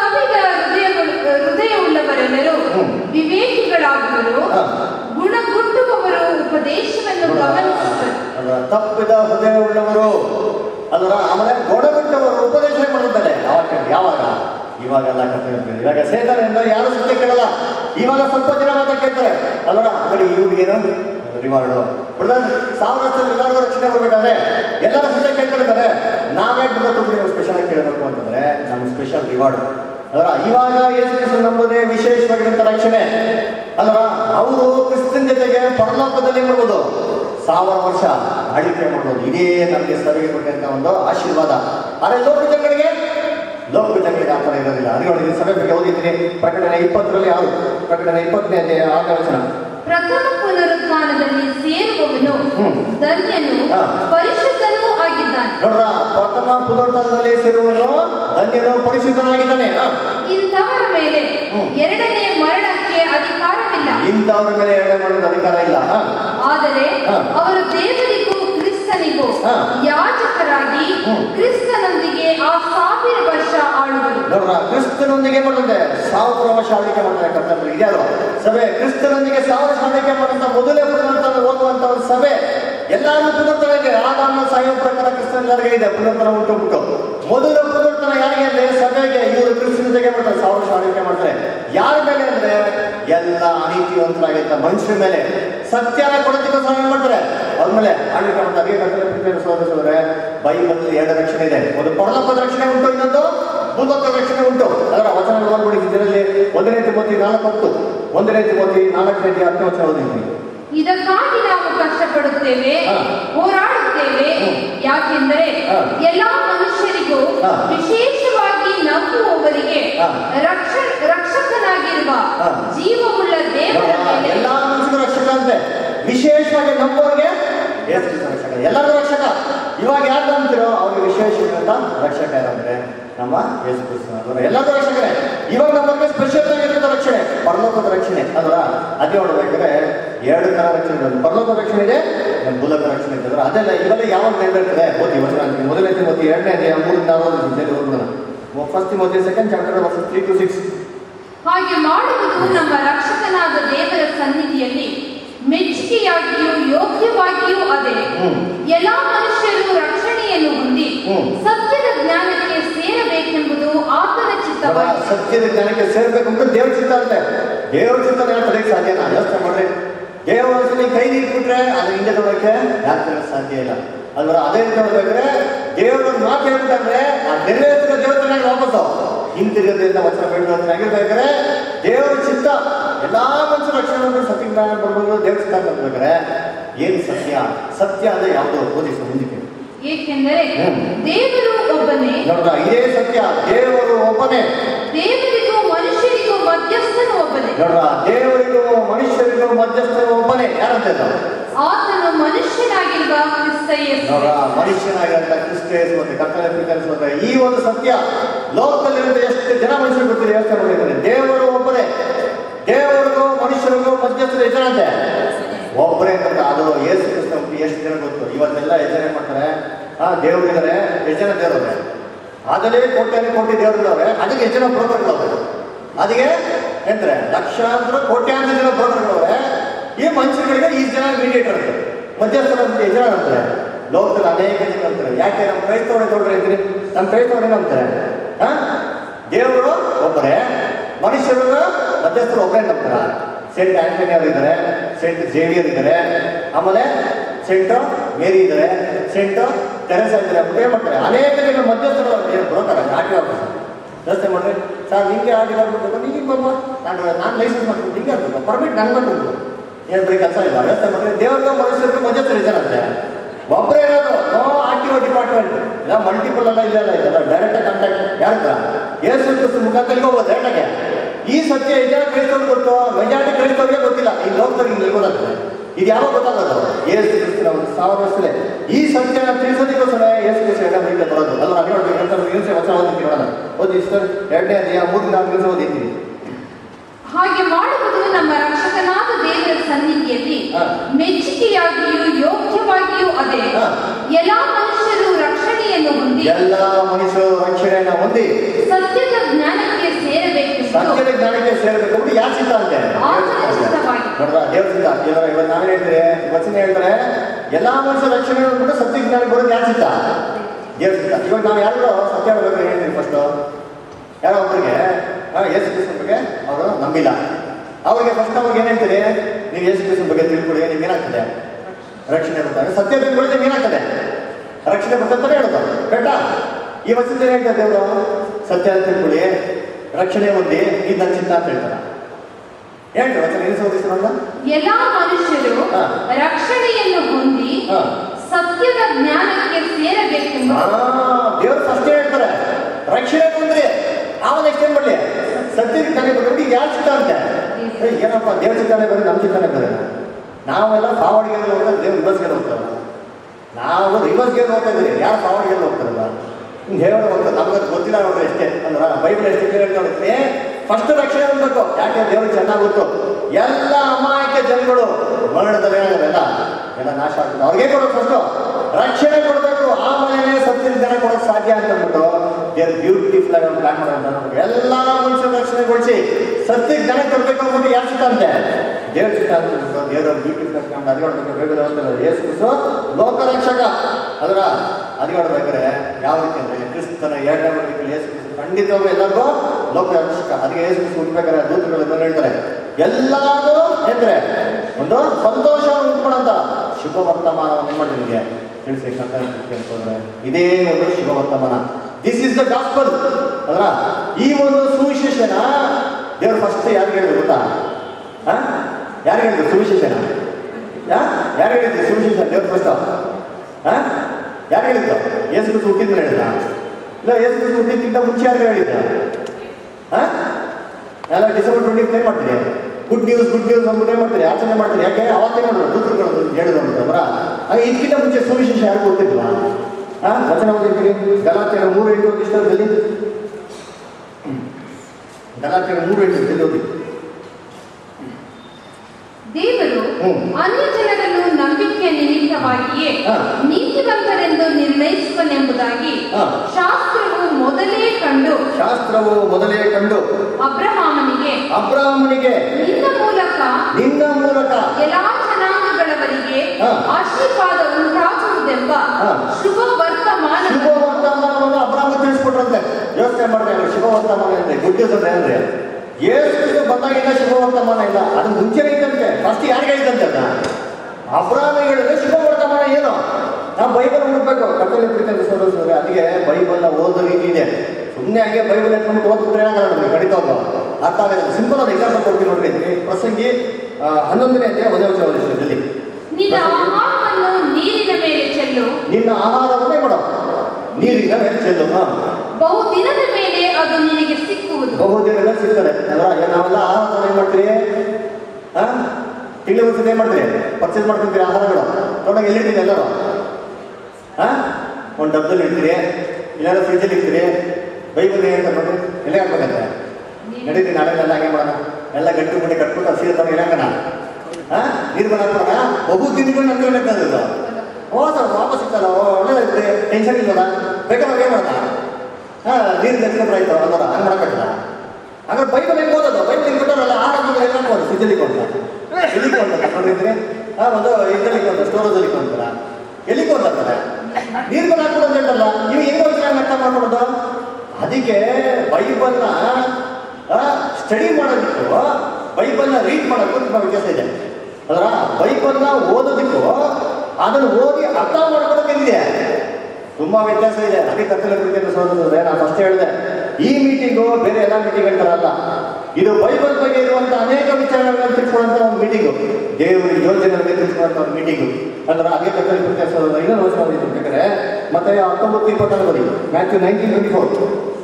ತಪ್ಪಿದ ಹೃದಯಗಳು ಹೃದಯವುಳ್ಳವರೆಲ್ಲರೂ ಹ್ಮ್. ವಿವೇಕಿಗಳಾಗುವರು ಹಾ. ಗುಣಗುಟ್ಟುವವರು ಉಪದೇಶವನ್ನು ಗಮನಿಸುವರು ಅದರ ತಪ್ಪಿದ ಹೃದಯವುಳ್ಳವರು ಅದರ ಆಮೇಲೆ ಗೊಡಬಿಟ್ಟವರು ಉಪದೇಶ ಮಾಡುತ್ತಾರೆ ಯಾವಾಗ ಯಾವಾಗ ಇವಾಗೆಲ್ಲ ಕಥೆ ಇವಾಗ ಸೇತನೆಯಿಂದ ಯಾರು ಸತ್ಯ ಕೇಳಲ್ಲ ಇವಾಗ ಸ್ವಲ್ಪ ಜನ ಮಾತ್ರ ಕೇಳ್ತಾರೆ ಅಲ್ವರ ಅಂಗಡಿ ಇವ್ರಿಗೇನು ರಿವಾರ್ಡು ಬ್ರದರ್ ಸಾವಿರ ವರ್ಷ ಎಲ್ಲರಿಗೂ ರಕ್ಷಣೆ ಬರ್ಬೇಕಾದ್ರೆ ಎಲ್ಲರೂ ಸತ್ಯ ಕೇಳ್ತಿರ್ತಾರೆ ನಾವೇ ಬಿಟ್ಟು ಸ್ಪೆಷಲ್ ಆಗಿ ಕೇಳಬೇಕು ಅಂತಂದ್ರೆ ನಮ್ಮ ಸ್ಪೆಷಲ್ ರಿವಾರ್ಡ್ ಅದರ ಇವಾಗ ಯೇಸು ಕ್ರಿಸ್ತ ನಂಬುದೇ ವಿಶೇಷವಾಗಿರುವಂತ ರಕ್ಷಣೆ ಅಲ್ವಾ ಅವರು ಕ್ರಿಸ್ತನ್ ಜೊತೆಗೆ ಪರಲೋಕದಲ್ಲಿ ಮಾಡ್ಬೋದು ಸಾವಿರ ವರ್ಷ ಆಳ್ವಿಕೆ ಮಾಡ್ಬೋದು ಇದೇ ನಮಗೆ ಸರಿಗೆ ಕೊಟ್ಟಂತ ಒಂದು ಆಶೀರ್ವಾದ ಆದರೆ ಲೋಕ ಜನಗಳಿಗೆ ಲೋಕ ಜನಗಳಿಗೆ ಆ ಥರ ಇರೋದಿಲ್ಲ ಅದೇ ನೋಡಿ ಸಭೆ ಬಗ್ಗೆ ಓದಿದ್ದೀನಿ ಪ್ರಕಟಣೆ ಇಪ್ಪತ್ತರಲ್ಲಿ ಯಾವುದು ಪ್ರಕಟಣೆ ಇಪ್ಪತ್ತನೇ ಅಧ್ಯಾಯ ಆರನೇ ವಚನ ಪ್ರಥಮ ಪುನರುತ್ಥಾನದಲ್ಲಿ ಸೇರುವವನು ಹ್ಮ್. ಧನ್ಯನು ಹಾ. ಪರಿಶುದ್ಧನೂ ಆಗಿದ್ದಾನೆ ನೋಡ್ರ ಪ್ರಥಮ ಪುನರುತ್ಥಾನದಲ್ಲಿ ಸೇರುವನು ಧನ್ಯನು ಪರಿಶುದ್ಧನಾಗಿದ್ದಾನೆ ಹ. ಇಂಥವರ ಮೇಲೆ ಹ್ಮ್. ಎರಡನೇ ಮರಣಕ್ಕೆ ಅಧಿಕಾರವಿಲ್ಲ ಇಂಥವ್ರ ಮೇಲೆ ಎರಡನೇ ಮಾಡೋದು ಅಧಿಕಾರ ಇಲ್ಲ ಹ. ಆದರೆ ಹಾ. ಅವರು ದೇವರಿಗೂ ಕ್ರಿಸ್ತನಿಗೂ ಹಾ. ಯಾಜಕರಾಗಿ ಹ್ಮ್. ಕ್ರಿಸ್ತನೊಂದಿಗೆ ಆ ಸಾವಿರ ವರ್ಷ ಆಳುವರು ನೋಡ್ರ ಕ್ರಿಸ್ತನೊಂದಿಗೆ ಮಾಡುತ್ತೆ ಸಾವಿರ ವರ್ಷ ಆಳ್ವಿಕೆ ಮಾಡ್ತಾರೆ ಕರ್ತವ್ಯ ಇದ್ಯಾರು ಸಭೆ ಕ್ರಿಸ್ತನೊಂದಿಗೆ ಸಾವಿರ ವರ್ಷ ಆಳ್ವಿಕೆ ಮಾಡುವಂತ ಮೊದಲೇ ಪುನರ್ತನ ಓದುವಂತ ಒಂದು ಸಭೆ ಎಲ್ಲಾರು ಪುನರ್ತನ ಇದೆ ಆದಾಮ ಸಾಯೋ ಪ್ರಕಾರ ಕ್ರಿಸ್ತನಿಗೆ ಇದೆ ಪುನರ್ತನ ಉಂಟು ಬಿಟ್ಟು ಮೊದಲ ಪುನರ್ತನ ಯಾರಿಗೆ ಅಂದ್ರೆ ಸಭೆಗೆ ಇವರು ಕ್ರಿಸ್ತನ ಜೊತೆಗೆ ಮಾಡ್ತಾರೆ ಸಾವಿರ ವರ್ಷ ಆಳ್ವಿಕೆ ಮಾಡ್ತಾರೆ ಯಾರ ಮೇಲೆ ಅಂದ್ರೆ ಎಲ್ಲ ಅನೀತಿವಂತರಾಗಿದ್ದ ಮನುಷ್ಯರ ಮೇಲೆ ಸತ್ಯನ ಕೊಡೋದಕ್ಕೋಸ್ಕರ ಏನ್ ಮಾಡ್ತಾರೆ ಅವ್ರ ಆಳ್ವಿಕೆ ಮಾಡ್ತಾರೆ ಅದೇ ಕರ್ತವ್ಯ ಪ್ರೀತಿಯ ಸಹೋದರ ಸಹೋದರರೇ, ಬೈಬಲ್ ಎರಡು ರಕ್ಷಣೆ ಇದೆ ಒಂದು ಪರಲೋಕದ ರಕ್ಷಣೆ ಉಂಟು ಇನ್ನೊಂದು ಭೂಲೋಕದ ರಕ್ಷಣೆ ಉಂಟು ಅದರ ವಚನಗಳು ಓದ್ಬಿಡಿ ಇದರಲ್ಲಿ ಒಂದನೇ ತಿಮೋತಿ ನಾಲ್ಕು ಹತ್ತು ಒಂದನೇ ತಿಮೋತಿ ನಾಲ್ಕನೇ ಹತ್ತನೇ ವಚನ ಓದಿದ್ದೀನಿ ಇದಕ್ಕಾಗಿ ನಾವು ಕಷ್ಟಪಡುತ್ತೇವೆ ಹಾ. ಹೋರಾಡುತ್ತೇವೆ ಹ್ಮ್. ಯಾಕೆಂದರೆ ಹಾ. ಎಲ್ಲಾ ಮನುಷ್ಯರಿಗೂ ಹಾ. ವಿಶೇಷವಾಗಿ ನಂಬುವವರಿಗೆ ಹಾ. ರಕ್ಷ ರಕ್ಷಕನಾಗಿರುವ ಹಾ. ಜೀವವುಳ್ಳ ದೇವರ ಮೇಲೆ ಎಲ್ಲಾ ಮನುಷ್ಯರು ರಕ್ಷಕ ಅಂತೆ ವಿಶೇಷವಾಗಿ ನಂಬೋರಿಗೆ ಯೇಸು ಕ್ರಿಸ್ತ ರಕ್ಷಕ ಎಲ್ಲರಿಗೂ ರಕ್ಷಕ ಇವಾಗ ಯಾರು ನಂಬ್ತಿರೋ ಅವ್ರಿಗೆ ವಿಶೇಷವಾದಂತ ರಕ್ಷಕ ಯಾರಂದ್ರೆ ನಮ್ಮ ಯೇಸು ಕ್ರಿಸ್ತ ಅದರ ಎಲ್ಲರಿಗೂ ರಕ್ಷಕರೇ ಇವಾಗ ನಮಗೆ ಸ್ಪೆಷಲ್ ಆಗಿರುವಂತ ರಕ್ಷಣೆ ಪರಲೋಕದ ರಕ್ಷಣೆ ಅದರ ಅದೇ ನೋಡ್ಬೇಕಾದ್ರೆ ಎರಡು ತರ ರಕ್ಷಣೆ ಇದೆ ಒಂದು ಪರಲೋಕದ ರಕ್ಷಣೆ ಇದೆ ಒಂದು ಭೂಲೋಕ ರಕ್ಷಣೆ ಇದೆ ಅದರ ಅದೆಲ್ಲ ಇವೆಲ್ಲ ಯಾವಾಗ ನೆರವೇರ್ತದೆ ಓದಿ ವಚನ ಅಂತೀನಿ ಮೊದಲನೇ ತಿಮೋತಿ ಎರಡನೇ ಅಧ್ಯಾಯ ಮೂರು ನಾಲ್ಕು ಓದೋಣ first Timothy second chapter verses three to six ಹಾಗೆ ಮಾಡುವುದು ನಮ್ಮ ರಕ್ಷಕನಾದ ದೇವರ ಸನ್ನಿಧಿಯಲ್ಲಿ ಮೆಚ್ಚುಗೆಯಾಗಿಯೂ ಯೋಗ್ಯವಾಗಿಯೂ ಅದೇ ಹ್ಮ್. ಎಲ್ಲಾ ಮನುಷ್ಯರು ರಕ್ಷಣೆಯನ್ನು ಹೊಂದಿ ಹ್ಮ್. ಸತ್ಯದ ಜ್ಞಾನಕ್ಕೆ ಸೇರಬೇಕೆಂಬುದು ಆತನ ಚಿತ್ತವಾಗಿದೆ ಸತ್ಯದ ಜ್ಞಾನಕ್ಕೆ ಸೇರ್ಬೇಕು ಅಂತ ದೇವ್ರ ಚಿತ್ತ ಅಂತೆ ದೇವ್ರ ಚಿತ್ತ ತಡೆಯಕ್ಕೆ ಸಾಧ್ಯನಾ ಯೋಚನೆ ಮಾಡ್ರಿ ದೇವ್ರ ಒಂದ್ಸಲಿ ಕೈ ನೀಟ್ಬಿಟ್ರೆ ಅದ್ರ ಹಿಂದೆ ನೋಡೋಕೆ ಯಾಕೆ ಸಾಧ್ಯ ಇಲ್ಲ ಅಲ್ವರ ಅದೇ ರೀತಿ ನೋಡ್ಬೇಕಾದ್ರೆ ದೇವ್ರ ಒಂದು ಮಾತು ಹೇಳ್ಬಿಟ್ಟಂದ್ರೆ ಆ ನೆರವೇರಿಸಿದ ದೇವತನಾಗಿ ವಾಪಸ್ಸು ಹಿಂತಿರೋದ್ರಿಂದ ವಚನ ಬೇಡಬೇಕಾದ್ರೆ ದೇವರ ಚಿತ್ತ ಎಲ್ಲಾ ಮನುಷ್ಯರ ರಕ್ಷಣೆ ಮಾಡ್ಕೊಂಡು ಸತ್ಯ ಜ್ಞಾನ ಬರ್ಬೋದು ದೇವ್ರ ಚಿತ್ತ ಅಂತ ಹೇಳ್ಬೇಕಾದ್ರೆ ಏನು ಸತ್ಯ ಸತ್ಯ ಅಂದ್ರೆ ಯಾವುದು ಓದಿ ಸರ್ ಮುಂದಕ್ಕೆ ಏಕೆಂದರೆ ಹ್ಮ್. ದೇವರು ಒಬ್ಬನೇ ನೋಡ್ರ ಇದೇ ಸತ್ಯ ದೇವರು ಒಬ್ಬನೇ ದೇವರಿಗೂ ಮನುಷ್ಯರಿಗೂ ಮಧ್ಯಸ್ಥನು ಒಬ್ಬನೇ ನೋಡ್ರ ದೇವರಿಗೂ ಮನುಷ್ಯರಿಗೂ ಮಧ್ಯಸ್ಥರು ಒಬ್ಬನೇ ಯಾರಂತ ಇದ್ದಾರೆ? ಆತನು ಮನುಷ್ಯನಾಗಿರುವ ಕ್ರಿಸ್ತ ಯೇಸು ನೋಡ್ರ ಮನುಷ್ಯನಾಗಿರಂತ ಕ್ರಿಸ್ತ ಯೇಸುವಂತೆ ಕರ್ತನೆ ಸ್ವೀಕರಿಸುವಂತ ಈ ಒಂದು ಸತ್ಯ ಲೋಕದಲ್ಲಿರುವಂತ ಎಷ್ಟು ಜನ ಮನುಷ್ಯರು ಗೊತ್ತಿದೆ ಯೋಚನೆ ಮಾಡಿದ್ದಾರೆ ದೇವರು ಒಬ್ಬನೇ ದೇವರಿಗೂ ಮನುಷ್ಯರಿಗೂ ಮಧ್ಯಸ್ಥರು ಎಷ್ಟಂತೆ ಒಬ್ಬರೇ ಅಂತ ಅದು ಯೇಸು ಕ್ರಿಸ್ತ ಎಷ್ಟು ಜನ ಗೊತ್ತು ಇವತ್ತೆಲ್ಲ ಎಷ್ಟು ಜನ ಏನ್ ಮಾಡ್ತಾರೆ ಹಾ ದೇವ್ರು ಇದ್ದಾರೆ ಎಷ್ಟು ಜನ ದೇವ್ರವ್ರೆ ಅದರಲ್ಲಿ ಕೋಟ್ಯಾನು ಕೋಟಿ ದೇವರಿದ್ದಾವೆ ಅದಕ್ಕೆ ಎಷ್ಟು ಜನ ಬ್ರೋಕರ್ಗಳವೆ ಅದಕ್ಕೆ ಎಂದ್ರೆ ಲಕ್ಷಾಂತರ ಕೋಟ್ಯಾಂತರ ಜನ ಬ್ರೋಕರ್ಗಳವೆ ಈ ಮನುಷ್ಯರುಗಳಿಗೆ ಈ ಜನ ಮೀಡಿಯೇಟರ್ ಅಂತ ಮಧ್ಯಸ್ಥರ ಅಂತ ಎಷ್ಟು ಜನ ಅಂತಾರೆ ಲೋಕದಲ್ಲಿ ಅನೇಕ ಜನ ಅಂತಾರೆ ಯಾಕೆ ನಮ್ಮ ಕ್ರೈಸ್ತವರೇ ನೋಡ್ರಿ ಅಂತೀರಿ ನಮ್ಮ ಕ್ರೈಸ್ತವರೇ ನಂಬ್ತಾರೆ ಹಾ ದೇವರು ಒಬ್ಬರೇ ಮನುಷ್ಯರು ಮಧ್ಯಸ್ಥರು ಒಬ್ಬರೇ ನಂಬ್ತಾರ ಸೆಂಟ್ ಆಂಟನಿ ಅವರು ಇದ್ದಾರೆ ಸೆಂಟ್ ಜೇವಿಯರ್ ಇದ್ದಾರೆ ಆಮೇಲೆ ಸೆಂಟ್ ಮೇರಿ ಇದ್ದಾರೆ ಸೆಂಟ್ ತೆರೆಸ ಇದ್ದಾರೆ ಅಂತ ಏನ್ ಮಾಡ್ತಾರೆ ಅನೇಕ ಜನ ಮಧ್ಯಸ್ಥರು ಬರೋತಾರೆ ಆಟಿ ಆಫೀಸ್ ವ್ಯವಸ್ಥೆ ಮಾಡ್ರಿ ಸರ್ ನಿಮಗೆ ಆಟಿ ಆಗ್ಬೇಕು ನಿಮಗೆ ಬಮ್ಮ ನಾನು ನಾನು ಲೈಸೆನ್ಸ್ ಮಾಡ್ಕೊಂಡು ನಿಂಗೆ ಆಗ್ಬೇಕು ಪರ್ಮಿಟ್ ನನಗೆ ಮಾಡ್ಬೇಕು ಏನು ಬರೀ ಕೆಲಸ ಇಲ್ಲ ವ್ಯವಸ್ಥೆ ಮಾಡ್ರಿ ದೇವ್ರಿಗೂ ಮನುಷ್ಯರಿಗೂ ಮಧ್ಯಸ್ಥರು ಇದ್ದಾರಂತೆ ಒಬ್ಬರೇ ಇರೋದು no R T O department ಇಲ್ಲ ಮಲ್ಟಿಪಲ್ ಎಲ್ಲ ಇಲ್ಲ ಇದೆಲ್ಲ ಡೈರೆಕ್ಟ್ ಕಾಂಟ್ಯಾಕ್ಟ್ ಯಾರ ಹತ್ರ ಯೇಸು ಕ್ರಿಸ್ತ ಮುಖಾಂತರಿಗೆ ಹೋಗೋದು ಡೈರೆಕ್ಟಾಗೆ ಈ ಸತ್ಯ ಇದೆಲ್ಲ ಕ್ರೈಸ್ತವ್ರಿಗೆ ಗೊತ್ತು ಮೆಜಾರಿಟಿ ಕ್ರೈಸ್ತವ್ರಿಗೆ ಗೊತ್ತಿಲ್ಲ ಈ ಲೋಕದಲ್ಲಿ ಹಿಂಗೆ ಗೊತ್ತಾಗ್ತದೆ ಇದು ಯಾವಾಗ ಗೊತ್ತಾಗೋದು ಯೇಸು ಕ್ರಿಸ್ತನ ಒಂದು ಸಾವಿರ ವರ್ಷದಲ್ಲೇ ಈ ಸತ್ಯನ ತಿಳಿಸೋದಕ್ಕೋಸ್ಕರ ಯೇಸು ಕ್ರಿಸ್ತ ಎರಡನೇ ಬರೀತೆ ಬರೋದು ಅಲ್ಲ ನಾನು ಹೇಳ್ಬೇಕು ನಿಲ್ಸೆ ವಚನ ಓದಿದ್ದೀನಿ ನೋಡೋಣ ಓದಿ ಸರ್ ಎರಡನೇ ಅಧ್ಯಾಯ ಮೂರು ನಾಲ್ಕು ದಿವಸ ಓದಿದ್ದೀನಿ ಹಾಗೆ ಮಾಡುವುದು ನಮ್ಮ ರಕ್ಷಕನಾದ ದೇವರ ಸನ್ನಿಧಿಯಲ್ಲಿ ಹಾ. ಮೆಚ್ಚುಗೆಯಾಗಿಯೂ ಯೋಗ್ಯವಾಗಿಯೂ ಅದೇ ಹಾ. ಎಲ್ಲಾ ಮನುಷ್ಯರು ರಕ್ಷಣೆಯನ್ನು ಹೊಂದಿ ಎಲ್ಲ ಮನುಷ್ಯರು ರಕ್ಷಣೆಯನ್ನ ಹೊಂದಿ ಸತ್ಯದ ಜ್ಞಾನಕ್ಕೆ ಸತ್ಯದ ಜ್ಞಾನಕ್ಕೆ ಸೇರಬೇಕು ಅಂತ ಯಾರು ಚಿತ್ತ ಅಂತೆ ಆತನ ಚಿತ್ತವಾಗಿ. ನೋಡ್ದ ದೇವ್ರ ಚಿತ್ತ ಏನಾರ ಇವತ್ತು ನಾವೇನ್ ಹೇಳ್ತೀರಿ ವಚನ ಹೇಳ್ತಾರೆ ಎಲ್ಲಾ ಮನುಷ್ಯ ರಕ್ಷಣೆ ಅಂದ್ಬಿಟ್ಟು ಸತ್ಯ ಜ್ಞಾನಕ್ಕೆ ಬರೋದು ಯಾರು ಚಿತ್ತ ದೇವ್ರ ಚಿತ್ತ ಇವಾಗ ನಾವು ಯಾರು ಸತ್ಯ ಹೇಳ್ಬೇಕು ಹೇಳ್ತೀವಿ ಫಸ್ಟ್ ಯಾರೋ ಒಬ್ಬರಿಗೆ ಯೇಸು ಕ್ರಿಸ್ತನ ಬಗ್ಗೆ ಅವರು ನಂಬಿಲ್ಲ ಅವ್ರಿಗೆ ಫಸ್ಟ್ ಅವ್ರಿಗೆ ಏನ್ ಹೇಳ್ತೀರಿ ನೀವು ಯೇಸು ಕ್ರಿಸ್ತನ ಬಗ್ಗೆ ತಿಳ್ಕೊಳ್ಳಿ ನಿಮ್ಗೆ ಏನಾಗ್ತದೆ ರಕ್ಷಣೆ ಬರ್ತಾರೆ ಸತ್ಯ ತಿಳ್ಕೊಳ್ಳಿ ನಿಮ್ಗೆ ಏನಾಗ್ತದೆ ರಕ್ಷಣೆ ಬರ್ತಂತಾನೆ ಹೇಳೋದು ಬೇಟ ಈ ವಚನ ಏನ್ ಹೇಳ್ತಾರೆ ದೇವರು ಸತ್ಯ ಅಂತ ತಿಳ್ಕೊಳ್ಳಿ ರಕ್ಷಣೆ ಹೊಂದಿ ಇದು ನನ್ನ ಚಿತ್ತ ಅಂತ ಹೇಳ್ತಾರೆ ಹೇಳ್ರಿ ವಚನ ಏನು ಸೋದಿಸ್ತಾರಲ್ಲ ಎಲ್ಲಾ ಮನುಷ್ಯರು ಹಾ. ರಕ್ಷಣೆಯನ್ನು ಹೊಂದಿ ಹಾ. ಸತ್ಯದ ಜ್ಞಾನಕ್ಕೆ ಸೇರಬೇಕೆಂಬ ದೇವರು ಫಸ್ಟ್ ಹೇಳ್ತಾರೆ ರಕ್ಷಣೆ ಬಂದ್ರಿ ಆವಾಗ ನೆಕ್ಸ್ಟ್ ಏನ್ ಮಾಡ್ಲಿ ಸತ್ಯ ಕನೆ ಬರ್ಬೇಕು ಈಗ ಯಾರು ಚಿತ್ತ ಅಂತೆ ಏ, ಏನಪ್ಪ ದೇವ್ರ ಚಿತ್ತಾನೆ ಬರೀ ನಮ್ಮ ಚಿತ್ತಾನೆ ಬರೀ ನಾವೆಲ್ಲ ಫಾರ್ವರ್ಡ್ಗೆ ಹೋಗ್ತಾರೆ ದೇವ್ರ ರಿವರ್ಸ್ಗೆ ಹೋಗ್ತಾರಲ್ಲ ನಾವು ರಿವರ್ಸ್ಗೆ ಹೋಗ್ತಾ ಇದ್ದೀವಿ ಯಾರು ಫಾರ್ವರ್ಡ್ಗೆ ಹೋಗ್ತಾರಲ್ಲ ಹಿಂಗೆ ಹೇಳೋದು ಹೋಗ್ತಾರೆ ನಮ್ಗೆ ಗೊತ್ತಿಲ್ಲ ನೋಡ್ರಿ ಅಷ್ಟೇ ಅಂದ್ರೆ ಬೈಬಲ್ ಎಷ್ಟು ಕ್ಲಿಯರ್ ನೋಡ್ತೀನಿ ಫಸ್ಟ್ ರಕ್ಷಣೆ ಹೊಂದಬೇಕು ಯಾಕೆ ದೇವ್ರಿಗೆ ಚೆನ್ನಾಗಿ ಗೊತ್ತು ಎಲ್ಲ ಅಮಾಯಕ ಜನಗಳು ಮರಣದಲ್ಲಿ ಏನಾಗಲ್ಲ ಎಲ್ಲ ನಾಶ ಆಗ್ತದೆ ಅವ್ರಿಗೆ ಕೊಡೋದು ಫಸ್ಟು ರಕ್ಷಣೆ ಕೊಡಬೇಕು ಆಮೇಲೆ ಸತ್ಯದ ಜನ ಕೊಡೋಕೆ ಸಾಧ್ಯ ಅಂತ ಅಂದ್ಬಿಟ್ಟು ದೇವ್ರು ಬ್ಯೂಟಿಫುಲ್ ಆಗಿ ಒಂದು ಪ್ಲಾನ್ ಮಾಡೋದು ಎಲ್ಲ ಮನುಷ್ಯರ ರಕ್ಷಣೆಗೊಳಿಸಿ ಸತ್ಯ ಜನ ಕೊಡ್ಬೇಕು ಅಂದ್ಬಿಟ್ಟು ಯಾರು ಚಿತ್ತ ಅಂತೆ ದೇವ್ರ ಚಿತ್ತ ಅಂದ್ಬಿಟ್ಟು ದೇವರ ಬ್ಯೂಟಿಫುಲ್ ಆಗಿ ಅದಿಗೊಳ್ಬೇಕು ಬೇಗ ಅಂತ ಯೇಸು ಕ್ರಿಸ್ತು ಲೋಕ ರಕ್ಷಕ ಅದರ ಅದಿಗೊಳ್ಬೇಕಾದ್ರೆ ಯಾವ ರೀತಿ ಅಂದ್ರೆ ಕ್ರಿಸ್ತನ ಎರಡನೇ ಬರಬೇಕು ಯೇಸು ಕ್ರಿಸ್ತು ಖಂಡಿತವಾಗೂ ಎಲ್ಲರಿಗೂ ಲೋಕ ರಕ್ಷಕ ಅದಕ್ಕೆ ಯೇಸು ಕ್ರಿಸ್ತು ಹುಟ್ಟಬೇಕಾದ್ರೆ ದೂತಗಳು ಏನು ಹೇಳ್ತಾರೆ ಎಲ್ಲರೂ ಅಂದ್ರೆ ಒಂದು ಸಂತೋಷ ಉಂಟು ಮಾಡೋಂಥ ಶುಭ ವರ್ತಮಾನವನ್ನು ಮಾಡಿ ನಿಮಗೆ ತಿಳಿಸ್ಬೇಕಂತ ಕೇಳ್ಕೊಂಡ್ರೆ ಇದೇ ಒಂದು ಶುಭ ವರ್ತಮಾನ ದಿಸ್ ಇಸ್ ದ ಗಾಸ್ಪಲ್ ಅದ್ರ ಈ ಒಂದು ಸುವಿಶೇಷನ ದೇವ್ರು ಫಸ್ಟ್ ಯಾರಿಗೆ ಹೇಳಿದ್ರು ಗೊತ್ತಾ ಹಾ ಯಾರಿಗೆ ಹೇಳಿದ್ರು ಸುವಿಶೇಷನ ಯಾ ಯಾರು ಹೇಳಿದ್ರು ಸುವಿಶೇಷ ದೇವ್ರ ಫಸ್ಟ್ ಹಾ ಯಾರು ಹೇಳಿದ್ರು ಯೇಸು ಕ್ರಿಸ್ತು ಹುಟ್ಟಿದ್ರು ಹೇಳಿದ ಇಲ್ಲ ಯೇಸು ಕ್ರಿಸ್ತು ಹುಟ್ಟಿದ್ಕಿಂತ ಮುಂಚೆ ಯಾರು ಹೇಳಿದ್ದ ಹಾ ಎಲ್ಲ ಡಿಸೆಂಬರ್ ಟ್ವೆಂಟಿ ಪ್ಲೇ ಮಾಡ್ತೀರಿ ಗುಡ್ ನ್ಯೂಸ್ ಗುಡ್ ನ್ಯೂಸ್ ಅಂದ್ಬಿಟ್ಟು ಏನ್ ಮಾಡ್ತೀರಿ ಆಚರಣೆ ಮಾಡ್ತೀರಿ ಯಾಕೆ ಅವತ್ತೇ ಮಾಡಿದ್ರು ದೂತರುಗಳು ಹೇಳಿದ್ರು ಅಂತಂದ್ರ ಇದಕ್ಕಿಂತ ಮುಂಚೆ ಸುವಿಶೇಷ ಯಾರು ಗೊತ್ತಿಲ್ವಾ ಹಾ ವಚನ ಓದಿರ್ತೀರಿ ಗಲಾತಿಯರ ಮೂರು ಎಂಟು ಇಷ್ಟದಲ್ಲಿ ಗಲಾತಿಯರ ಮೂರು ಎಂಟು ಎಲ್ಲಿ ಓದಿ ದೇವರು ಹ್ಮ್. ಅನ್ಯ ಜನರನ್ನು ನಂಬಿಕೆಯ ನಿಮಿತ್ತವಾಗಿಯೇ ಹಾ. ನೀತಿವಂತರೆಂದು ನಿರ್ಣಯಿಸುವನೆಂಬುದಾಗಿ ಹಾ. ಶಾಸ್ತ್ರವು ಮೊದಲೇ ಕಂಡು ಶಾಸ್ತ್ರವು ಮೊದಲೇ ಕಂಡು ಅಬ್ರಹಾಮನಿಗೆ ಅಬ್ರಾಹ್ಮನಿಗೆ ನಿನ್ನ ಮೂಲಕ ನಿನ್ನ ಮೂಲಕ ಎಲ್ಲಾ ಜನಾಂಗಗಳವರಿಗೆ ಹಾ. ಆಶೀರ್ವಾದ ಉಂಟಾಗುವುದೆಂಬ ಹಾ. ಶುಭ ವರ್ತಮಾನ ಶುಭ ವರ್ತಮಾನವನ್ನು ಅಬ್ರಾಹ್ಮ ತಿಳಿಸ್ಕೊಟ್ರಂತೆ ಯೋಚನೆ ಮಾಡ್ತಾರೆ ಶುಭ ವರ್ತಮಾನ ಅಂದ್ರೆ ಗುಡ್ ನ್ಯೂಸ್ ಅಂದ್ರೆ ಅಂದ್ರೆ ಏಸು ಬಂದಾಗಿಂದ ಶುಭ ವರ್ತಮಾನ ಇಲ್ಲ ಅದು ಮುಂಚೆ ಇದ್ದಂತೆ ಫಸ್ಟ್ ಯಾರಿಗೆ ಇದ್ದಂತೆ ಅದ ಅಬ್ರಾಹ್ಮ ಹೇಳಿದ್ರೆ ಶುಭ ವರ್ತಮಾನ ಏನು ನಾವು ಬೈಬಲ್ ಓದಬೇಕು ಕತ್ತಲೆ ಪ್ರೀತಿ ಸೋದರ ಅದಕ್ಕೆ ಬೈಬಲ್ನ ಓದೋ ರೀತಿ ಇದೆ ಸುಮ್ಮನೆ ಹಾಗೆ ಬೈಬಲ್ ಎತ್ಕೊಂಡು ಓದಿದ್ರೆ ಏನಾಗಲ್ಲ ನಮಗೆ ಖಂಡಿತ ಅರ್ಥ ಆಗಲ್ಲ ಸಿಂಪಲ್ ಆದ ಎಕ್ಸಾಂಪಲ್ ಕೊಡ್ತೀನಿ ನೋಡ್ರಿ ಪ್ರಸಂಗಿ ಆ, ಹನ್ನೊಂದನೇ ಅಧ್ಯಾಯ ಒಂದೇ ವರ್ಷ ವಿಷಯದಲ್ಲಿ ನಿನ್ನ ಆಹಾರವನ್ನು ನೀರಿನ ಮೇಲೆ ಚೆಲ್ಲು ನಿನ್ನ ಆಹಾರವನ್ನೇ ಮಾಡೋ ನೀರಿನ ಮೇಲೆ ಚೆಲ್ಲು ಹಾ ಬಹು ದಿನದ ಮೇಲೆ ಅದು ನಿನಗೆ ಸಿಕ್ಕುವುದು ಬಹುದಿನ ಸಿಗ್ತದೆ ಅಲ್ವಾ ಈಗ ನಾವೆಲ್ಲ ಆಹಾರ ಏನ್ ಮಾಡ್ತೀರಿ ಹಾ ತಿಂಗಳು ಒಂದ್ಸತಿ ಏನ್ ಮಾಡ್ತೀರಿ ಪರ್ಚೇಸ್ ಮಾಡ್ಕೊಂತೀರಿ ಆಹಾರಗಳು ತೊಗೊಂಡಾಗ ಎಲ್ಲಿರ್ತೀರಿ ಎಲ್ಲರೂ ಹಾ ಒಂದು ಡಬ್ಬದಲ್ಲಿ ಇಡ್ತೀರಿ ಇಲ್ಲಾಂದ್ರೆ ಫ್ರಿಜ್ಜಲ್ಲಿ ಇಡ್ತೀರಿ ಬೈಬಲ್ ಏನು ಅಂತ ನೋಡ್ರಿ ಎಲ್ಲೇ ಹಾಕ್ಬೇಕಂತೆ ನಡೀತೀನಿ ನಾಳೆಲ್ಲ ಹಾಗೆ ಮಾಡೋಣ ಎಲ್ಲ ಗಟ್ಟಿ ಮುಟ್ಟಿ ಕಟ್ಬಿಟ್ಟು ಹಸಿ ತಗೊಂಡು ಇಲ್ಲ ಹಾಕೋಣ ಹಾ ನೀರು ಬರೋಣ ಬಹು ದಿನಗಳು ನಂತರ ಲೆಕ್ಕದಿಲ್ಲ ಓ ಸರ್ ವಾಪಸ್ ಸಿಗ್ತಲ್ಲ ಓ ಒಳ್ಳೆ ಇರ್ತೀರಿ ಟೆನ್ಷನ್ ಇಲ್ಲದ ಬೇಕಾದ್ರೆ ಏನು ಮಾಡೋಣ ಹಾ ನೀರು ತೆಗೆದುಕೊಂಡ್ರೆ ಆಯ್ತು ಅಲ್ವರ ಹಂಗೆ ಮಾಡೋಕ್ಕಾಗಲ್ಲ ಹಾಗಾದ್ರೆ ಬೈಬಲ್ ಹೆಂಗೆ ಓದೋದು ಬೈಬಲ್ ಹೆಂಗೆ ಬಿಟ್ಟಾರಲ್ಲ ಆಟ ಮಕ್ಕಳು ಎಲ್ಲ ಹಾಕೋದು ಫ್ರಿಜ್ಜಲ್ಲಿ ಕೊಂಡ ಎಲ್ಲಿ ಕೊಂಡ ತಗೊಂಡಿದ್ರಿ ಹಾ ಒಂದು ಇದರಲ್ಲಿ ಕೊಂಡ ಸ್ಟೋರೇಜಲ್ಲಿ ಕೊಂಡ್ತಾರ ಎಲ್ಲಿ ಕೊಂಡ್ತಾರೆ ನೀರು ಬಂದು ಹಾಕೋದು ಅಂತ ಹೇಳ್ತಲ್ಲ ನೀವು ಹೆಂಗೆ ಯೋಚನೆ ಅರ್ಥ ಮಾಡ್ಕೊಡೋದು ಅದಕ್ಕೆ ಬೈಬಲ್ನ ಸ್ಟಡಿ ಮಾಡೋದಕ್ಕೂ ಬೈಬಲ್ನ ರೀಡ್ ಮಾಡೋಕ್ಕೂ ತುಂಬ ವ್ಯತ್ಯಾಸ ಇದೆ ಅದರ ಬೈಬಲ್ನ ಓದೋದಕ್ಕೂ ಅದನ್ನು ಓದಿ ಅರ್ಥ ಮಾಡ್ಕೊಳಕ್ಕಿದೆ ತುಂಬಾ ವ್ಯತ್ಯಾಸ ಇದೆ ಅದೇ ಕತ್ತಲ ಪ್ರೀತಿಯನ್ನು ಸೋದರಿದ್ರೆ ನಾನು ಫಸ್ಟ್ ಹೇಳಿದೆ ಈ ಮೀಟಿಂಗು ಬೇರೆ ಎಲ್ಲ ಮೀಟಿಂಗ್ ಅಂತಾರಲ್ಲ ಇದು ಬೈಬಲ್ ಬಗ್ಗೆ ಇರುವಂತ ಅನೇಕ ವಿಚಾರಗಳನ್ನು ತಿಳ್ಕೊಳ್ಳುವಂತ ಒಂದು ಮೀಟಿಂಗು ದೇವರ ಯೋಜನೆಗಳಿಗೆ ತಿಳ್ಕೊಳ್ಳುವಂತ ಒಂದು ಮೀಟಿಂಗು ಅಂದ್ರೆ ಅದೇ ಕತ್ತಲ ಪ್ರೀತಿಯ ಸೋದರ ಇನ್ನೊಂದು ವರ್ಷ ಬೇಕಾದ್ರೆ ಮತ್ತೆ ಹತ್ತೊಂಬತ್ತು ಇಪ್ಪತ್ತಾರು ಬರೀ ಮ್ಯಾಥ್ಯೂ ನೈನ್ಟೀನ್ ಟ್ವೆಂಟಿ ಫೋರ್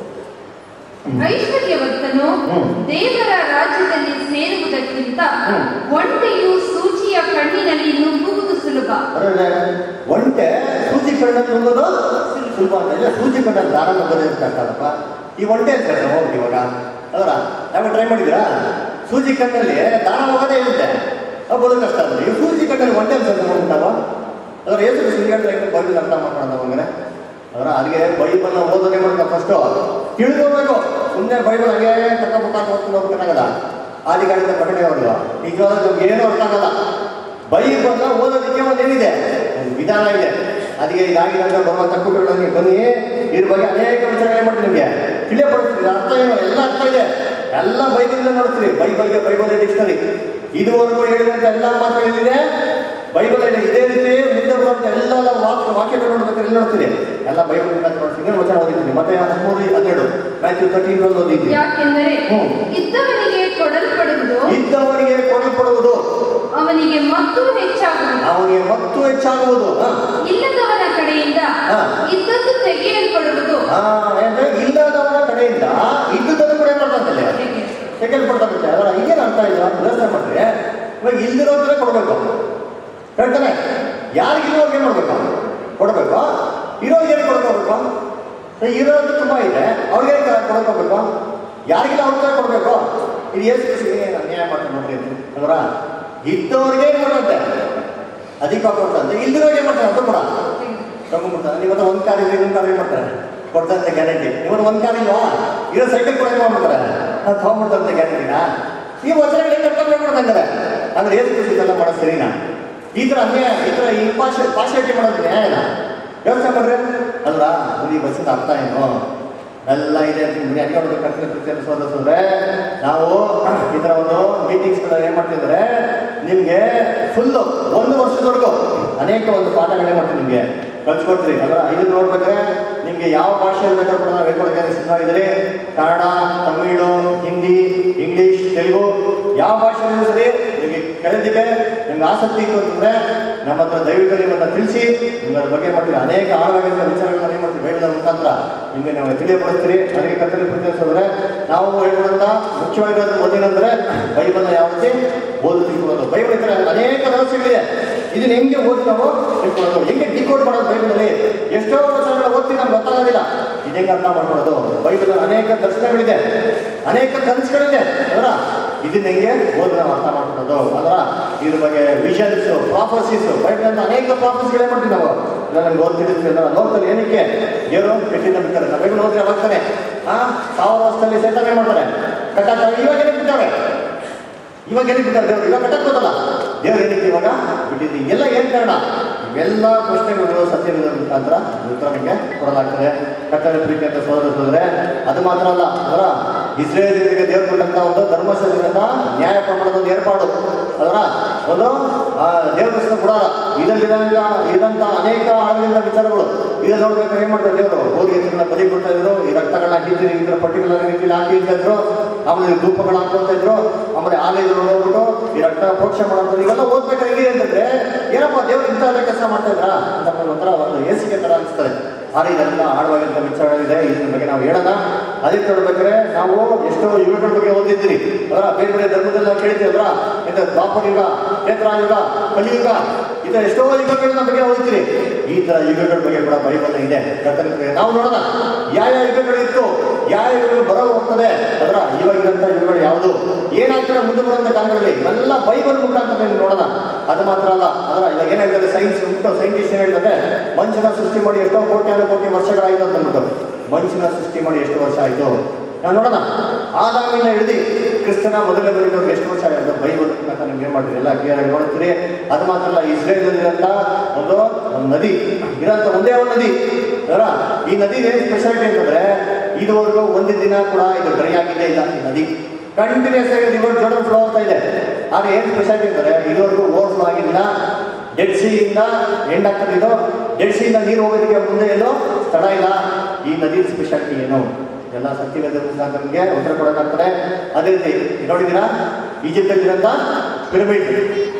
ಐಶ್ವರ್ಯವಂತನು ಹ್ಮ್. ದೇವರ ರಾಜ್ಯದಲ್ಲಿ ಸೇರುವುದಕ್ಕಿಂತ ಹ್ಮ್. ಒಂಟೆಯು ಸೂಚಿಯ ಕಣ್ಣಿನಲ್ಲಿ ನುಗ್ಗುವುದು ಸುಲಭ ಅಂದ್ರೆ ಒಂಟೆ ಸೂಚಿ ಕಣ್ಣಲ್ಲಿ ನುಂಗೋದು ಸುಲಭ ಅಂತ ಇಲ್ಲ ಸೂಚಿ ಕಣ್ಣಲ್ಲಿ ದಾರ ನುಗ್ಗೋದು ಇರ್ತಾರಪ್ಪ ಈ ಒಂಟೆ ಅಂತ ಹೇಳ್ತಾರೆ ಹೋಗಿ ಇವಾಗ ಅದರ ಯಾವಾಗ ಟ್ರೈ ಮಾಡಿದ್ದೀರಾ ಸೂಜಿ ಕಣ್ಣಲ್ಲಿ ದಾರ ಹೋಗೋದೇ ಇರುತ್ತೆ ಅದು ಬರೋದು ಕಷ್ಟ ಅಂದ್ರೆ ಈ ಸೂಜಿ ಕಣ್ಣಲ್ಲಿ ಒಂಟೆ ಅಂತ ಹೋಗ್ತಾವ ಅದ್ರ ಏಸು ಸಿಂಗಾಡ್ರೆ ಬೈಬಲ್ ಅರ್ಥ ಮಾಡ್ಕೊಳ್ಳೋದು ಹಂಗಾರೆ ಅದರ ಅಲ್ಲಿಗೆ ಬೈಬಲ್ನ ಓದೋದೇ ಮಾಡ್ಬೇಕು ಫಸ್ಟು ತಿಳ್ಕೋಬೇಕು ಸುಮ್ಮನೆ ಬೈಬಲ್ ಹಂಗೆ ತಕ್ಕ ಮುಖಾಂತರ ಓದ್ಕೊಂಡು ಹೋಗ್ಬೇಕಾಗಲ್ಲ ಆದಿಕಾಂಡದ ಪ್ರಕಟಣೆ ಅವ್ರಿಗೆ ನಿಜವಾದ ನಮ್ಗೆ ಏನೂ ಅರ್ಥ ಆಗಲ್ಲ ಬೈಬಲ್ನ ಓದೋದಕ್ಕೆ ಒಂದು ಏನಿದೆ ಒಂದು ವಿಧಾನ ಇದೆ ಅದಕ್ಕೆ ಇದಾಗಿದ್ದಾಗ ಬರುವ ತಪ್ಪುಗಳಲ್ಲಿ ಬನ್ನಿ ಇದ್ರ ಬಗ್ಗೆ ಅನೇಕ ವಿಚಾರಗಳು ಮಾಡ್ತೀನಿ ನಿಮಗೆ ತಿಳಿಯಪಡಿಸ್ತೀವಿ ಅರ್ಥ ಏನು ಎಲ್ಲ ಅರ್ಥ ಇದೆ ಎಲ್ಲ ಬೈಬಲ್ ನೋಡ್ತೀರಿ ಬೈಬಲ್ಗೆ ಬೈಬಲ್ ಡಿಕ್ಷನರಿ ಇದುವರೆಗೂ ಹೇಳಿದಂತ ಎಲ್ಲ ಮಾತುಗಳಿದೆ ಬೈಬಲ್ ಇದೆ ಇದೇ ರೀತಿ ಮುಂದೆ ಬರುವಂತ ಎಲ್ಲ ವಾಕ್ಯ ವಾಕ್ಯಗಳು ನೋಡ್ಬೇಕಾದ್ರೆ ಎಲ್ಲಿ ನೋಡ್ತೀರಿ ಎಲ್ಲ ಬೈಬಲ್ ನೋಡ್ತೀನಿ ಇನ್ನೊಂದು ವಚನ ಓದಿದ್ದೀನಿ ಮತ್ತೆ ಹದಿಮೂರು ಹನ್ನೆರಡು ಮ್ಯಾಥ್ಯೂ ತರ್ಟೀನ್ ಓದಿದ್ದೀನಿ ಯಾಕೆಂದರೆ ಹ್ಮ್. ಇದ್ದವನಿಗೆ ಕೊಡಲ್ಪಡುವುದು ಇದ್ದವನಿಗೆ ಕೊಡಲ್ಪಡುವುದು ಅವನಿಗೆ ಮತ್ತು ಹೆಚ್ಚಾಗುವುದು ಅವನಿಗೆ ಮತ್ತು ಹೆಚ್ಚಾಗುವುದು ಹಾ. ಇಲ್ಲದವನ ಕಡೆಯಿಂದ ಹಾ. ಇದ್ದದ್ದು ತೆಗೆಯಲ್ಪಡುವುದು ಆ, ಅಂದ್ರೆ ಇಲ್ಲದವನ ಕಡೆಯಿಂದ ಇದ್ದುದನ್ನು ಕೂಡ ಏನ್ ಮಾಡ್ತಾನೆ ಸೆಕೆಂಡ್ ಕೊಡ್ತಾನೆ ಅದರ ಈಗೇನು ಅರ್ಥ ಇಲ್ಲ ವ್ಯವಸ್ಥೆ ಮಾಡ್ರೆ ಇವಾಗ ಇಲ್ದಿರೋದ್ರೆ ಕೊಡ್ಬೇಕು ಹೇಳ್ತಾನೆ ಯಾರಿಗಿರೋರ್ಗೆ ಏನ್ ಮಾಡ್ಬೇಕು ಕೊಡ್ಬೇಕು ಇರೋರ್ಗೆ ಏನು ಕೊಡ್ಕೋಬೇಕು ಇರೋದು ತುಂಬಾ ಇದೆ ಅವ್ರಿಗೆ ಕೊಡ್ಕೋಬೇಕು ಯಾರಿಗಿಲ್ಲ ಅವ್ರಿಗೆ ಕೊಡ್ಬೇಕು ಇದು ಎಷ್ಟು ಅನ್ಯಾಯ ಮಾಡ್ತಾರೆ ನೋಡ್ರಿ ಅದರ ಇದ್ದವ್ರಿಗೆ ಏನು ಮಾಡುತ್ತೆ ಅಧಿಕ ಕೊಡ್ತಂತೆ ಇಲ್ದಿರೋರ್ಗೆ ಏನ್ ಮಾಡ್ತಾರೆ ಅದು ಕೂಡ ತಗೊಂಡ್ಬಿಡ್ತಾರೆ ಇವತ್ತು ಒಂದು ಕಾರ್ ಇದೆ ಇನ್ನೊಂದು ಕಾರ್ ಏನ್ ಮಾಡ್ತಾರೆ ಕೊಡ್ತಂತೆ ಗ್ಯಾರಂಟಿ ಇವತ್ತು ಒಂದು ಕಾರ್ ಇಲ್ವಾ ಇರೋ ಸೈಕಲ್ ಕೂಡ ಏನ್ ಮಾಡ್ಬಿಡ್ತಾರೆ ಅದು ತಗೊಂಡ್ಬಿಡ್ತಂತೆ ಗ್ಯಾರಂಟಿನ ಈ ವಚನಗಳು ಏನು ಅರ್ಥ ಮಾಡ್ಬಿಡ್ತಾರೆ ಅಂದ್ರೆ ಏಸು ಕೃಷಿ ಇದೆಲ್ಲ ಮಾಡೋದು ಸರಿನಾ ಈ ಥರ ಅನ್ಯಾಯ ಈ ಥರ ಈ ಪಾಶ ಪಾಶಾಟಿ ಮಾಡೋದು ನ್ಯಾಯನ ಯೋಚನೆ ಮಾಡ್ರಿ ಅಲ್ಲ ಈ ಬಸ್ಸಿನ ಅರ್ಥ ಏನು ಎಲ್ಲ ಇದೆ ಅಂತ ನಿಮ್ಗೆ ಹೆಂಗೆ ನೋಡೋದು ಕರ್ತನ ಕೃತ್ಯ ಸೋದರಿಸಿದ್ರೆ ನಾವು ಈ ಥರ ಒಂದು ಮೀಟಿಂಗ್ಸ್ಗಳು ಏನು ಮಾಡ್ತಿದ್ರೆ ನಿಮಗೆ ಫುಲ್ಲು ಒಂದು ವರ್ಷದವರೆಗೂ ಅನೇಕ ಒಂದು ಪಾಠಗಳೇ ಮಾಡ್ತೀವಿ ನಿಮಗೆ ಕಲ್ಸ್ಕೊಡ್ತೀವಿ ಅಲ್ಲ ಇದನ್ನ ನೋಡ್ಬೇಕಾದ್ರೆ ನಿಮಗೆ ಯಾವ ಭಾಷೆಯಲ್ಲಿ ಬೇಕಾದ್ರೂ ಕೂಡ ನಾವು ಹೇಳ್ಕೊಡಕ್ಕೆ ಸಿದ್ಧವಾಗಿದ್ದೀರಿ ಕನ್ನಡ ತಮಿಳು ಹಿಂದಿ ಇಂಗ್ಲೀಷ್ ತೆಲುಗು ಯಾವ ಭಾಷೆಯಲ್ಲೂ ಸರಿ ನಿಮಗೆ ಕಲಿತಿದೆ ನಿಮ್ಗೆ ಆಸಕ್ತಿ ಇತ್ತು ಅಂತಂದ್ರೆ ನಮ್ಮ ಹತ್ರ ದಯವಿಟ್ಟು ನಿಮ್ಮನ್ನ ತಿಳಿಸಿ ನಿಮ್ಮರ ಬಗ್ಗೆ ಮಾಡ್ತೀವಿ ಅನೇಕ ಆಳವಾಗಿರುವ ವಿಚಾರಗಳನ್ನ ಏನು ಮಾಡ್ತೀವಿ ಬೈಬಲ್ ಮುಖಾಂತರ ನಿಮಗೆ ನಾವು ತಿಳಿಯಪಡಿಸ್ತೀರಿ ಅದಕ್ಕೆ ಕರ್ತವ್ಯ ಪ್ರತಿನಿಧಿಸಿದ್ರೆ ನಾವು ಹೇಳ್ಕೊಡಂತ ಮುಖ್ಯವಾಗಿರೋದು ಒಂದೇನಂದ್ರೆ ಬೈಬಲ್ನ ಯಾವ ರೀತಿ ಓದು ತಿಳ್ಕೊಳ್ಳೋದು ಬೈಬಲ್ ಇದ್ರೆ ಅನೇಕ ರಹಸ್ಯಗಳಿದೆ ಇದನ್ನ ಹೆಂಗೆ ಓದಿ ನಾವು ತಿಳ್ಕೊಳ್ಳೋದು ಹೆಂಗೆ ಡಿಕೋಡ್ ಮಾಡೋದು ಬೈಬಲಲ್ಲಿ ಎಷ್ಟೋ ವಚನಗಳ ಓದ್ತೀವಿ ನಮ್ಗೆ ಗೊತ್ತಾಗೋದಿಲ್ಲ ಇದು ಹೆಂಗೆ ಅರ್ಥ ಮಾಡ್ಕೊಳ್ಳೋದು ಬೈಬಲ್ ಅನೇಕ ದರ್ಶನಗಳಿದೆ ಅನೇಕ ಕನಸುಗಳಿದೆ ಅದರ ಇದನ್ನ ಹೆಂಗೆ ಓದಿ ನಾವು ಅರ್ಥ ಮಾಡ್ಕೊಳ್ಳೋದು ಅದರ ಇದ್ರ ಬಗ್ಗೆ ವಿಷನ್ಸ್ ಪ್ರಾಫಸಿಸ್ ಬೈಬಲ್ ಅನೇಕ ಪ್ರಾಫಸಿಗಳೇ ಮಾಡ್ತೀವಿ ನಾವು ಇದನ್ನ ನಮ್ಗೆ ಓದ್ತಿರ್ತೀವಿ ನಾವು ನೋಡ್ತಾರೆ ಏನಕ್ಕೆ ದೇವರು ಕೆಟ್ಟಿ ನಂಬಿದ್ದಾರೆ ನಾವು ಬೈಬಲ್ ಓದಿ ಅವಾಗ್ತಾನೆ ಆ ಸಾವಿರ ವರ್ಷದಲ್ಲಿ ಸೈತಾನ ಏನ್ ಮಾಡ್ತಾರೆ ಕಟ್ಟಾಕ ಇವಾಗ ಏನಕ್ಕೆ ಬಿಟ್ಟಾರೆ ಇವಾಗ ಏನಕ್ಕೆ ಬಿಟ್ಟಾರೆ ದೇವರು ಇವಾಗ ಕಟ್ಟಕ್ಕೆ ಹೋದಲ್ಲ ದೇವ್ರು ಏನಕ್ಕೆ ಇವಾಗ ಬಿಟ್ಟಿದ್ದು ಎಲ್ಲ ಏನ್ ಕಾರಣ ಇವೆಲ್ಲ ಪ್ರಶ್ನೆಗಳು ಸತ್ಯವಿದ ಮುಖಾಂತರ ಉತ್ತರ ನಿಮಗೆ ಕೊಡಲಾಗ್ತದೆ ಕಟ್ಟಡ ಪ್ರೀತಿ ಅಂತ ಸೋದರಿಸಿದ್ರೆ ಅದು ಮಾತ್ರ ಅಲ್ಲ ಅದರ ಇಸ್ರೇಲಿಯರಿಗೆ ದೇವ್ರು ಕೊಟ್ಟಂತ ಒಂದು ಧರ್ಮಶಾಸ್ತ್ರದಿಂದ ನ್ಯಾಯ ಪ್ರಮಾಣದ ಒಂದು ಏರ್ಪಾಡು ಅದರ ಒಂದು ಆ, ದೇವ್ರ ದರ್ಶನ ಕೊಡಲ್ಲ ಇದರಲ್ಲಿರಂತ ಇದಂತ ಅನೇಕ ಆಳಗಳಿಂದ ವಿಚಾರಗಳು ಇದನ್ನ ನೋಡ್ಬೇಕಾದ್ರೆ ಏನ್ ಮಾಡ್ತಾರೆ ದೇವರು ಹೋಗಿ ಇದನ್ನ ಬಲಿ ಕೊಡ್ತಾ ಇದ್ರು ಈ ರಕ್ತಗಳನ್ನ ಹಾಕಿದ್ರು ಇದರ ಪರ್ಟಿಕ್ಯುಲರ್ ರೀತಿಯಲ್ಲಿ ಹಾಕಿರ್ತಾ ಇದ್ರು ಆಮೇಲೆ ಧೂಪಗಳು ಹಾಕೊಳ್ತಾ ಇದ್ರು ಆಮೇಲೆ ಆಲಯಗಳು ಹೋಗ್ಬಿಟ್ಟು ಈ ರಕ್ತ ಪ್ರೋಕ್ಷ ಮಾಡೋದು ಇವೆಲ್ಲ ಓದ್ಬೇಕಾದ್ರೆ ಹೇಗೆ ಅಂತಂದ್ರೆ ಏನಪ್ಪ ದೇವ್ರು ಇಂಥ ಕೆಲಸ ಮಾಡ್ತಾ ಇದ್ರಾ ಅಂತ ನಮ್ಗೆ ಒಂಥರ ಒಂದು ಏಸಿಗೆ ತರ ಅನಿಸ್ತದೆ ಆದರೆ ಇದೆಲ್ಲ ಆಳವಾಗಿದ್ದ ವಿಚಾರಗಳಿದೆ ಇದ್ರ ಬಗ್ಗೆ ನಾವು ಹೇಳೋಣ ಅದೇ ನೋಡ್ಬೇಕಾದ್ರೆ ನಾವು ಎಷ್ಟೋ ಯುಗಗಳ ಬಗ್ಗೆ ಓದಿದ್ದೀರಿ ಅವರ ಬೇರೆ ಬೇರೆ ಧರ್ಮದಲ್ಲ ಕೇಳ್ತೀವಲ್ಲ ಇದು ದ್ವಾಪರ ಯುಗ ಕ್ಷೇತ್ರಾಯುಗ ಕಲಿಯುಗ ಈ ಥರ ಎಷ್ಟೋ ಯುಗಗಳ ಬಗ್ಗೆ ಓದ್ತೀರಿ ಈ ಥರ ಯುಗಗಳ ಬಗ್ಗೆ ಕೂಡ ಬೈಬಲ್ ಇದೆ ಕರ್ತನ ಬಗ್ಗೆ ನಾವು ನೋಡೋಣ ಯಾವ ಯಾವ ಯುಗಗಳು ಇತ್ತು ಯಾವ ಯುಗಗಳು ಬರೋ ಹೋಗ್ತದೆ ಅದರ ಇವಾಗಿರಂತ ಯುಗಗಳು ಯಾವುದು ಏನಾಗ್ತದೆ ಮುಂದೆ ಬರುವಂತ ಕಾಲಗಳಲ್ಲಿ ಎಲ್ಲ ಬೈಬಲ್ ಮುಖಾಂತರ ನೀವು ನೋಡೋಣ ಅದು ಮಾತ್ರ ಅಲ್ಲ ಅದರ ಇವಾಗ ಏನಾಗ್ತದೆ ಸೈನ್ಸ್ ಉಂಟು ಸೈಂಟಿಸ್ಟ್ ಏನ್ ಹೇಳ್ತಾರೆ ಮನುಷ್ಯನ ಸೃಷ್ಟಿ ಮಾಡಿ ಎಷ್ಟೋ ಕೋಟ್ಯಾನು ಕೋಟಿ ವರ್ಷಗಳಾಯ್ತು ಅಂತ ಅಂದ್ಬಿಟ್ಟು ಮನುಷ್ಯನ ಸೃಷ್ಟಿ ಮಾಡಿ ಎಷ್ಟು ವರ್ಷ ಆಯ್ತು ನಾವು ನೋಡೋಣ ಆದಾಮಿಂದ ಹಿಡಿದು ಕ್ರಿಸ್ತನ ಮೊದಲನೇ ಬರೀಬೇಕು ಎಷ್ಟು ವರ್ಷ ಆಗಿದೆ ಬೈಬಲ್ ಅಂತ ನಿಮ್ಗೆ ಏನ್ ಮಾಡ್ತೀರಿ ಎಲ್ಲ ಕ್ಲಿಯರ್ ಆಗಿ ನೋಡ್ತೀರಿ ಅದು ಮಾತ್ರ ಅಲ್ಲ ಇಸ್ರೇಲಲ್ಲಿರಂತ ಒಂದು ಒಂದು ನದಿ ಇರೋಂಥ ಒಂದೇ ಒಂದು ನದಿ ಅದರ ಈ ನದಿ ಸ್ಪೆಷಾಲಿಟಿ ಅಂತಂದ್ರೆ ಇದುವರೆಗೂ ಒಂದು ದಿನ ಕೂಡ ಇದು ಡ್ರೈ ಆಗಿದ್ದೇ ಇಲ್ಲ ಈ ನದಿ ಕಂಟಿನ್ಯೂಸ್ ಆಗಿ ರಿವರ್ ಜೋಡನ್ ಫ್ಲೋ ಆಗ್ತಾ ಇದೆ ಆದ್ರೆ ಏನು ಸ್ಪೆಷಾಲಿಟಿ ಅಂದರೆ ಇದುವರೆಗೂ ಓವರ್ ಫ್ಲೋ ಆಗಿಲ್ಲ ಡೆಡ್ ಸಿಯಿಂದ ಎಂಡ್ ಆಗ್ತದೆ ಇದು ಡೆಡ್ ಸಿಯಿಂದ ನೀರು ಹೋಗೋದಕ್ಕೆ ಮುಂದೆ ಎಲ್ಲೋ ತಡ ಇಲ್ಲ ಈ ನದಿ ಸ್ಪೆಷಾಲಿಟಿ ಏನು ಎಲ್ಲ ಸತ್ಯವೇದ ಮುಖಾಂತರ ನಿಮಗೆ ಉತ್ತರ ಕೊಡೋಕ್ಕಾಗ್ತದೆ ಅದೇ ರೀತಿ ಇದು ನೋಡಿದ್ದೀರಾ ಈಜಿಪ್ಟಲ್ಲಿರೋಂಥ ಪಿರಮಿಡ್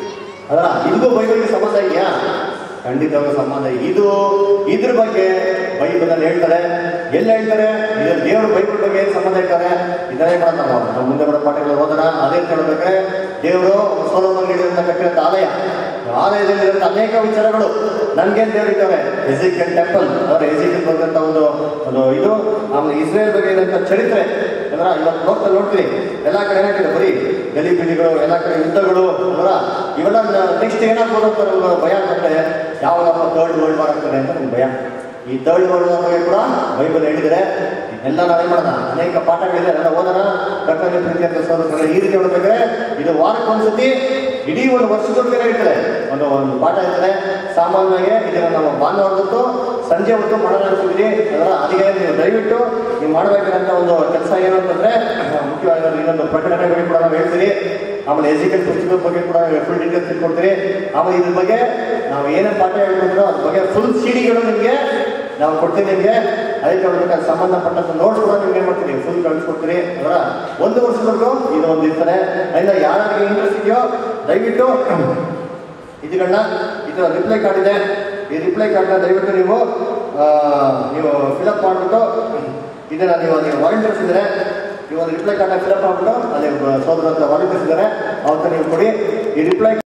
ಅದರ ಇದಕ್ಕೂ ಬೈಬಲ್ಗೆ ಸಂಬಂಧ ಇದೆಯಾ ಖಂಡಿತವಾಗೂ ಸಂಬಂಧ ಇದೆ. ಇದು ಇದ್ರ ಬಗ್ಗೆ ಬೈಬಲಲ್ಲಿ ಹೇಳ್ತಾರೆ ಎಲ್ಲಿ ಹೇಳ್ತಾರೆ ಇದು ದೇವರು ಬೈಬಲ್ ಬಗ್ಗೆ ಏನು ಸಂಬಂಧ ಹೇಳ್ತಾರೆ ಇದನ್ನೇ ಮಾಡೋದು ನಾವು ನಾವು ಮುಂದೆ ಬರೋ ಪಾಠಗಳು ಓದೋಣ ಅದೇ ನೋಡ್ಬೇಕಾದ್ರೆ ದೇವರು ಸೋಲೋಮಂಗಡಿಯಿಂದ ಕಟ್ಟಿರೋಂಥ ಆಲಯ ಆಲಯದಲ್ಲಿರುವಂಥ ಅನೇಕ ವಿಚಾರಗಳು ನನ್ಗೇನು ದೇವರು ಇದ್ದಾರೆ ಎಜಿಕಲ್ ಟೆಂಪಲ್ ಅವರ ಎಜಿಕಲ್ ಬಂದಂಥ ಒಂದು ಒಂದು ಇದು ಆಮೇಲೆ ಇಸ್ರೇಲ್ ಬಗ್ಗೆ ಇರೋಂಥ ಚರಿತ್ರೆ ಅದರ ಇವತ್ತು ನೋಡ್ತಾ ನೋಡ್ತೀವಿ ಎಲ್ಲ ಕಡೆ ಏನಾಗ್ತದೆ ಬರೀ ಗಲಿಬಿಲಿಗಳು ಎಲ್ಲ ಕಡೆ ಯುದ್ಧಗಳು ಅವರ ಇವೆಲ್ಲ ನೆಕ್ಸ್ಟ್ ಏನಾಗ್ಬೋದು ಅಂತ ನಮ್ಗೆ ಭಯ ಆಗ್ತದೆ ಯಾವಾಗಪ್ಪ ಥರ್ಡ್ ವರ್ಲ್ಡ್ ವಾರ್ ಆಗ್ತದೆ ಅಂತ ನಮ್ಗೆ ಭಯ ಈ ಥರ್ಡ್ ವರ್ಲ್ಡ್ ವಾರ್ ಬಗ್ಗೆ ಕೂಡ ಬೈಬಲ್ ಹೇಳಿದರೆ ಎಲ್ಲ ನಾವೇನ್ ಮಾಡೋಣ ಅನೇಕ ಪಾಠಗಳಿದೆ ಅದನ್ನ ಓದೋಣ ಕರ್ತವ್ಯ ಪ್ರೀತಿ ಅಂತ ಸೋದರ ಈ ರೀತಿ ನೋಡ್ಬೇಕಾದ್ರೆ ಇದು ವಾರಕ್ಕೆ ಒಂದ್ಸತಿ ಇಡೀ ಒಂದು ವರ್ಷದೊಳಗಡೆ ಇರ್ತದೆ ಒಂದು ಒಂದು ಪಾಠ ಇರ್ತದೆ ಸಾಮಾನ್ಯವಾಗಿ ಇದನ್ನ ನಾವು ಭಾನುವಾರ ಹೊತ್ತು ಸಂಜೆ ಹೊತ್ತು ಮಾಡೋಣ ಅಂತಿದ್ರಿ ಅದರ ಅದಕ್ಕೆ ನೀವು ದಯವಿಟ್ಟು ನೀವು ಮಾಡಬೇಕಾದಂತ ಒಂದು ಕೆಲಸ ಏನು ಅಂತಂದ್ರೆ ಮುಖ್ಯವಾಗಿ ಇನ್ನೊಂದು ಪ್ರಕಟಣೆ ಬಗ್ಗೆ ಕೂಡ ನಾವು ಹೇಳ್ತೀರಿ ಆಮೇಲೆ ಎಜುಕೇಟ್ ಪುಸ್ತಕದ ಬಗ್ಗೆ ಕೂಡ ಫುಲ್ ಡೀಟೇಲ್ಸ್ ತಿಳ್ಕೊಡ್ತೀರಿ ಆಮೇಲೆ ಇದ್ರ ಬಗ್ಗೆ ನಾವು ಏನೇನು ಪಾಠ ಹೇಳ್ಕೊಂಡ್ರು ಅದ್ರ ಬಗ್ಗೆ ಫುಲ್ ಸಿಡಿಗಳು ನಿಮಗೆ ನಾವು ಕೊಡ್ತೀವಿ ನಿಮಗೆ ಅದಕ್ಕೆ ಅದಕ್ಕೆ ಸಂಬಂಧಪಟ್ಟಂತ ನೋಟ್ಸ್ ಕೂಡ ನಿಮ್ಗೆ ಏನು ಮಾಡ್ತೀವಿ ಫುಲ್ ಕಳಿಸ್ಕೊಡ್ತೀರಿ ಅದರ ಒಂದು ವರ್ಷದವರೆಗೂ ಇದು ಒಂದು ಇರ್ತಾರೆ ಅದರಿಂದ ಯಾರಿಗೆ ಇಂಟ್ರೆಸ್ಟ್ ಇದೆಯೋ ದಯವಿಟ್ಟು ಇದನ್ನ ಇದರ ರಿಪ್ಲೈ ಕಾರ್ಡ್ ಇದೆ ಈ ರಿಪ್ಲೈ ಕಾರ್ಡ್ನ ದಯವಿಟ್ಟು ನೀವು ಆ, ನೀವು ಫಿಲಪ್ ಮಾಡಿಬಿಟ್ಟು ಇದನ್ನ ನೀವು ನೀವು ವಾಲಂಟಿಯರ್ಸ್ ಇದ್ದಾರೆ ನೀವು ಒಂದು ರಿಪ್ಲೈ ಕಾರ್ಡ್ನ ಫಿಲಪ್ ಮಾಡಿಬಿಟ್ಟು ಅಲ್ಲಿ ಸೋದರ ಹತ್ರ ವಾಲಂಟಿಯರ್ಸ್ ಇದ್ದಾರೆ ಅವ್ರ ಹತ್ರ ನೀವು ಕೊಡಿ ಈ ರಿಪ್ಲೈ